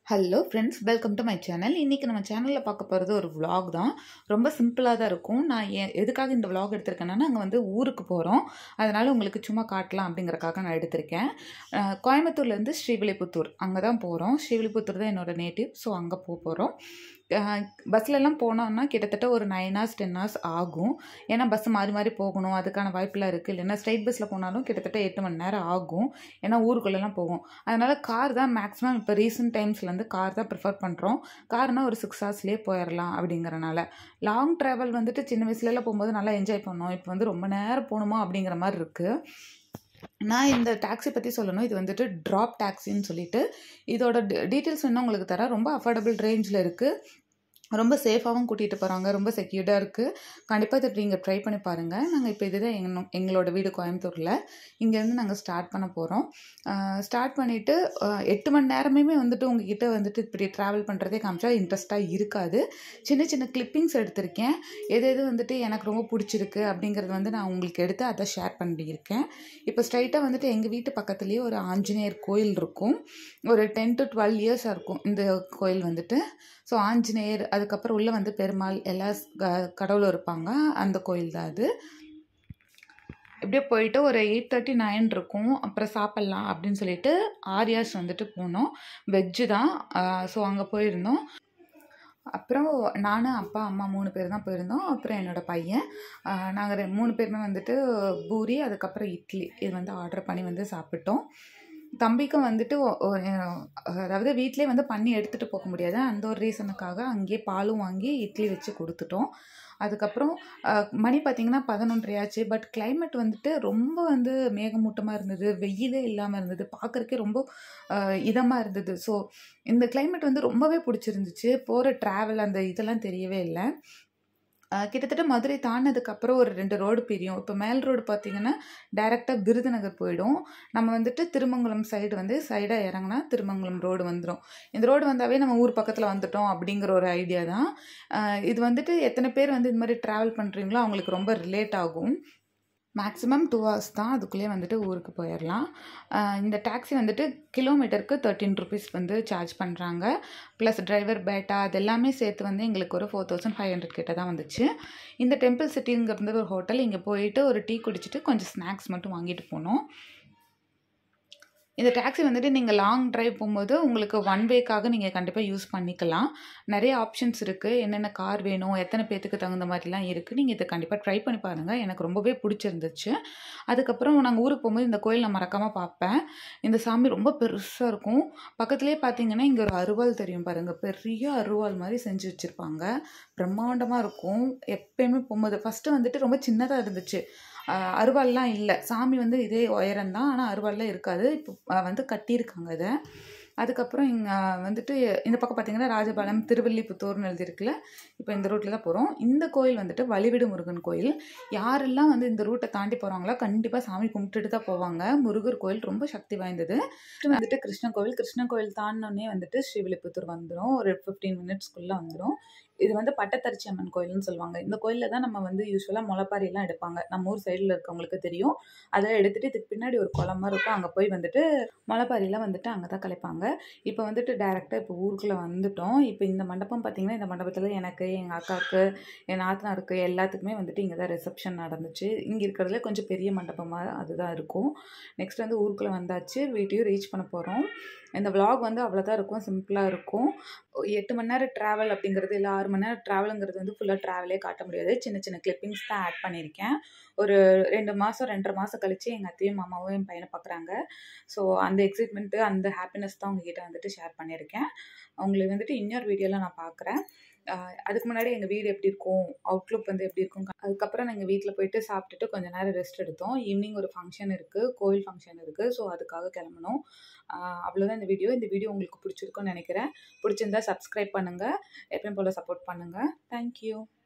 hello friends welcome to my channel இன்றைக்கி நம்ம சேனலில் பார்க்க போகிறது ஒரு vlog தான் ரொம்ப சிம்பிளாக தான் இருக்கும் நான் ஏ எதுக்காக இந்த vlog எடுத்திருக்கேன்னா நாங்கள் வந்து ஊருக்கு போகிறோம் அதனால் உங்களுக்கு சும்மா காட்டலாம் அப்படிங்கறக்காக நான் எடுத்திருக்கேன் அஹ் கோயம்புத்தூர்லேருந்து ஸ்ரீவில்லிபுத்தூர் அங்கே தான் போகிறோம் ஸ்ரீவில்லிபுத்தூர் தான் என்னோடய நேட்டிவ் ஸோ அங்கே போக போகிறோம் பஸ்லலாம் போனோம்னா கிட்டத்தட்ட ஒரு நைன் ஹவர்ஸ் டென் ஹவர்ஸ் ஆகும் ஏன்னா பஸ் மாறி மாறி போகணும் அதுக்கான வாய்ப்பெலாம் இருக்குது இல்லைன்னா ஸ்ட்ரைட் பஸ்ஸில் போனாலும் கிட்டத்தட்ட எட்டு மணி நேரம் ஆகும் ஏன்னா ஊருக்குள்ளெல்லாம் போகும் அதனால் கார் தான் மேக்ஸிமம் இப்போ ரீசெண்ட் டைம்ஸில் வந்து கார் தான் ப்ரிஃபர் பண்ணுறோம் கார்னால் ஒரு சிக்ஸ் ஹவர்ஸ்லேயே போயிடலாம் அப்படிங்கிறனால லாங் ட்ராவல் வந்துட்டு சின்ன வயசுலலாம் போகும்போது நல்லா என்ஜாய் பண்ணோம் இப்போ வந்து ரொம்ப நேரம் போகணுமா அப்படிங்கிற மாதிரி இருக்குது நான் இந்த டாக்ஸி பற்றி சொல்லணும் இது வந்துட்டு ட்ராப் டாக்ஸின்னு சொல்லிட்டு இதோட டீட்டெயில்ஸ் வேணால் உங்களுக்கு தரேன் ரொம்ப அஃபோர்டபுள் ரேஞ்சில் இருக்குது ரொம்ப சேஃபாகவும் கூட்டிகிட்டு போகிறாங்க ரொம்ப செக்யூர்டாக இருக்குது கண்டிப்பாக இதை நீங்கள் ட்ரை பண்ணி பாருங்கள் நாங்கள் இப்போ இதுதான் எங்க எங்களோட வீடு கோயம்புத்தூரில் இங்கேருந்து நாங்கள் ஸ்டார்ட் பண்ண போகிறோம் ஸ்டார்ட் பண்ணிவிட்டு எட்டு மணி நேரமே வந்துட்டு உங்ககிட்ட வந்துட்டு இப்படி ட்ராவல் பண்ணுறதே காமிச்சா இன்ட்ரெஸ்ட்டாக இருக்காது சின்ன சின்ன கிளிப்பிங்ஸ் எடுத்திருக்கேன் எது எது வந்துட்டு எனக்கு ரொம்ப பிடிச்சிருக்கு அப்படிங்கிறது வந்து நான் உங்களுக்கு எடுத்து அதை ஷேர் பண்ணியிருக்கேன் இப்போ ஸ்ட்ரைட்டாக வந்துட்டு எங்கள் வீட்டு பக்கத்துலேயே ஒரு ஆஞ்சநேயர் கோயில் இருக்கும் ஒரு டென் டு டுவெல் இயர்ஸாக இருக்கும் இந்த கோயில் வந்துட்டு ஸோ ஆஞ்சநேயர் அதுக்கப்புறம் உள்ளே வந்து பெருமாள் எல்லா க- கடவுளும் இருப்பாங்க அந்த கோயில் தான் அது இப்படியே போயிட்டு ஒரு எயிட் தேர்ட்டி நைன் இருக்கும் அப்புறம் சாப்பிட்லாம் அப்படின்னு சொல்லிட்டு ஆரியாஸ் வந்துட்டு போனோம் வெஜ்ஜு தான் ஸோ அங்கே போயிருந்தோம் அப்புறம் நானும் அப்பா அம்மா மூணு பேர் தான் போயிருந்தோம் அப்புறம் என்னோடய பையன் நாங்கள் மூணு பேருமே வந்துட்டு பூரி அதுக்கப்புறம் இட்லி இது வந்து ஆர்டர் பண்ணி வந்து சாப்பிட்டோம் தம்பிக்கும் வந்துட்டு ஒ- ஒ- அதாவது வீட்டிலே வந்து பண்ணி எடுத்துகிட்டு போக முடியாது அந்த ஒரு ரீசனுக்காக அங்கேயே பாலும் வாங்கி இட்லி வச்சு கொடுத்துட்டோம் அதுக்கப்புறம் அஹ், மணி பார்த்திங்கன்னா பதினொன்றையாச்சு பட் climate வந்துட்டு ரொம்ப வந்து மேகமூட்டமாக இருந்தது வெயிலே இல்லாமல் இருந்தது பார்க்குறக்கே ரொம்ப இதமாக இருந்தது ஸோ இந்த climate வந்து ரொம்பவே பிடிச்சிருந்துச்சு போகிற ட்ராவல் அந்த இதெல்லாம் தெரியவே இல்லை அஹ், கிட்டத்தட்ட மதுரை தாண்டினதுக்கப்புறம் ஒரு ரெண்டு ரோடு பிரியும் இப்போ மேல் ரோடு பார்த்தீங்கன்னா டைரெக்டாக விருதுநகர் போயிடும் நம்ம வந்துட்டு திருமங்கலம் சைடு வந்து சைடாக இறங்கினா திருமங்கலம் ரோடு வந்துடும் இந்த ரோடு வந்தாவே நம்ம ஊர் பக்கத்தில் வந்துட்டோம் அப்படிங்கிற ஒரு ஐடியா தான் அஹ் இது வந்துட்டு எத்தனை பேர் வந்து இது மாதிரி ட்ராவல் பண்ணுறீங்களோ அவங்களுக்கு ரொம்ப ரிலேட் ஆகும் மேக்ஸிமம் டூ ஹவர்ஸ் தான் அதுக்குள்ளேயே வந்துட்டு ஊருக்கு போயிடலாம் அஹ் இந்த டாக்ஸி வந்துட்டு கிலோமீட்டருக்கு தேர்ட்டின் ருபீஸ் வந்து சார்ஜ் பண்ணுறாங்க ப்ளஸ் டிரைவர் பேட்டா அது எல்லாமே சேர்த்து வந்து எங்களுக்கு ஒரு ஃபோர் தௌசண்ட் ஃபைவ் ஹண்ட்ரட் கிட்ட தான் வந்துச்சு இந்த டெம்பிள் சிட்டிங்கிறது ஒரு ஹோட்டல் இங்கே போயிட்டு ஒரு டீ குடிச்சிட்டு கொஞ்சம் ஸ்நாக்ஸ் மட்டும் வாங்கிட்டு போனோம் இந்த டாக்ஸி வந்துட்டு நீங்கள் லாங் டிரைவ் போகும்போது உங்களுக்கு ஒன் வேக்காக நீங்கள் கண்டிப்பாக யூஸ் பண்ணிக்கலாம் நிறைய ஆப்ஷன்ஸ் இருக்குது என்னென்ன கார் வேணும் எத்தனை பேர்த்துக்கு தகுந்த மாதிரிலாம் இருக்குது நீங்கள் இதை கண்டிப்பாக ட்ரை பண்ணி பாருங்கள் எனக்கு ரொம்பவே பிடிச்சிருந்துச்சு அதுக்கப்புறம் நாங்கள் ஊருக்கு போகும்போது இந்த கோயில் நான் மறக்காமல் பார்ப்பேன் இந்த சாமி ரொம்ப பெருசாக இருக்கும் பக்கத்துலேயே பார்த்தீங்கன்னா இங்கே ஒரு அருவாள் தெரியும் பாருங்கள் பெரிய அருவாள் மாதிரி செஞ்சு வச்சுருப்பாங்க பிரம்மாண்டமாக இருக்கும் எப்பயுமே போகும்போது ஃபஸ்ட்டு வந்துட்டு ரொம்ப சின்னதாக இருந்துச்சு ஆஹ் அருவாள்லாம் இல்லை சாமி வந்து இதே உயரம் தான் ஆனால் அருவாள்லாம் இருக்காது இப்போ ஆஹ் வந்து கட்டியிருக்காங்க இதை அதுக்கப்புறம் இங்கே வந்துட்டு இந்த பக்கம் பார்த்தீங்கன்னா ராஜபாளையம் திருவல்லிபுத்தூர்னு எழுதியிருக்குல்ல இப்போ இந்த ரூட்டில் தான் போகிறோம் இந்த கோயில் வந்துட்டு வழிவிடு முருகன் கோயில் யாரெல்லாம் வந்து இந்த ரூட்டை தாண்டி போகிறாங்களோ கண்டிப்பாக சாமி கும்பிட்டுட்டு தான் போவாங்க முருகர் கோயில் ரொம்ப சக்தி வாய்ந்தது இது வந்துட்டு கிருஷ்ண கோவில் கிருஷ்ண கோயில் தாண்டினோடனே வந்துட்டு ஸ்ரீவில்லிபுத்தூர் வந்துடும் ஒரு ஃபிஃப்டீன் மினிட்ஸ்க்குள்ளே வந்துடும் இது வந்து பட்டத்தரிச்சி அம்மன் கோயில்னு சொல்லுவாங்க இந்த கோயிலில் தான் நம்ம வந்து யூஸ்வலாக முளைப்பாரிலாம் எடுப்பாங்க நம்ம ஊர் சைடில் இருக்கவங்களுக்கு தெரியும் அதெல்லாம் எடுத்துகிட்டு இதுக்கு பின்னாடி ஒரு குளம் மாதிரி இருக்கும் அங்கே போய் வந்துட்டு முளைப்பாரிலாம் வந்துட்டு அங்கே தான் கலைப்பாங்க இப்போ வந்துட்டு டேரெக்டாக இப்போ ஊருக்குள்ளே வந்துட்டோம் இப்போ இந்த மண்டபம் பார்த்திங்கன்னா இந்த மண்டபத்தில் எனக்கு எங்கள் அக்காவுக்கு என் நாத்தனாருக்கு எல்லாத்துக்குமே வந்துட்டு இங்கே தான் ரிசப்ஷன் நடந்துச்சு இங்கே இருக்கிறதுல கொஞ்சம் பெரிய மண்டபமாக அதுதான் இருக்கும் நெக்ஸ்ட் வந்து ஊருக்குள்ளே வந்தாச்சு வீட்டையும் ரீச் பண்ண போகிறோம் இந்த vlog வந்து அவ்வளோதான் இருக்கும் சிம்பிளாக இருக்கும் எட்டு மணி நேரம் ட்ராவல் அப்படிங்கிறது இல்லை ஆறு மணி நேரம் ட்ராவலுங்கிறது வந்து ஃபுல்லாக ட்ராவலே காட்ட முடியாது சின்ன சின்ன கிளிப்பிங்ஸ் தான் ஆட் பண்ணியிருக்கேன் ஒரு ரெண்டு மாதம் ரெண்டரை மாதம் கழிச்சு எங்கள் அத்தையும் மாமாவும் என் பையனை பார்க்குறாங்க ஸோ அந்த எக்ஸைட்மெண்ட்டு அந்த ஹாப்பினஸ் தான் உங்ககிட்ட வந்துட்டு ஷேர் பண்ணியிருக்கேன் அவங்களை வந்துட்டு இன்னொரு வீடியோவில் நான் பார்க்குறேன் அதுக்கு முன்னாடி எங்கள் வீடு எப்படி இருக்கும் அவுட்லுக் வந்து எப்படி இருக்கும் அதுக்கப்புறம் நாங்கள் வீட்டில் போயிட்டு சாப்பிட்டுட்டு கொஞ்ச நேரம் ரெஸ்ட் எடுத்தோம் ஈவினிங் ஒரு ஃபங்க்ஷன் இருக்குது கோயில் ஃபங்க்ஷன் இருக்குது ஸோ அதுக்காக கிளம்பணும் ஆஹ் அவ்வளோதான் இந்த வீடியோ இந்த வீடியோ உங்களுக்கு பிடிச்சிருக்கும்னு நினைக்கிறேன் பிடிச்சிருந்தா சப்ஸ்கிரைப் பண்ணுங்கள் எப்பயும் போல் சப்போர்ட் பண்ணுங்கள் தேங்க்யூ